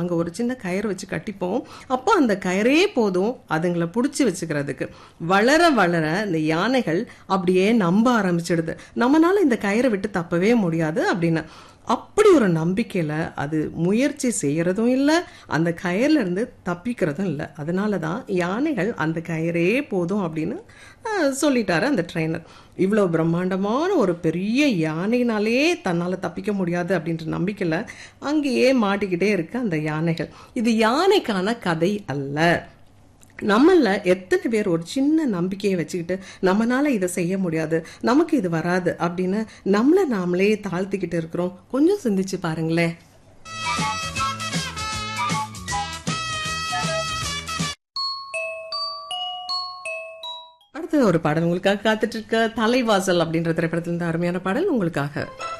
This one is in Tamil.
நாங்க ஒரு சின்ன கயிறு வச்சு கட்டிப்போம் அப்போ அந்த கயிறே போதும் அதுங்களை பிடிச்சி வச்சுக்கிறதுக்கு வளர வளர இந்த யானைகள் அப்படியே நம்ப ஆரம்பிச்சிடுது நம்மனால இந்த கயிறை விட்டு தப்பவே முடியாது அப்படின்னு அப்படி ஒரு நம்பிக்கையில அது முயற்சி செய்யறதும் இல்லை அந்த கயிறுல இருந்து தப்பிக்கிறதும் இல்லை அதனால தான் யானைகள் அந்த கயிறே போதும் அப்படின்னு ஆஹ், சொல்லிட்டாரு அந்த ட்ரெயினர் இவ்வளோ பிரம்மாண்டமான ஒரு பெரிய யானைனாலே தன்னால் தப்பிக்க முடியாது அப்படின்ற நம்பிக்கையில் அங்கேயே மாட்டிக்கிட்டே இருக்கு அந்த யானைகள் இது யானைக்கான கதை அல்ல நம்மள எத்தனை பேர் ஒரு சின்ன நம்பிக்கையை வச்சுக்கிட்டு நம்மனால இதை செய்ய முடியாது நமக்கு இது வராது அப்படின்னு நம்மளை நாமளே தாழ்த்திக்கிட்டு இருக்கிறோம் கொஞ்சம் சிந்திச்சு பாருங்களேன் அடுத்து ஒரு பாடல் உங்களுக்காக காத்துட்டு இருக்க தலைவாசல் அப்படின்ற திரைப்படத்துல இருந்து அருமையான பாடல் உங்களுக்காக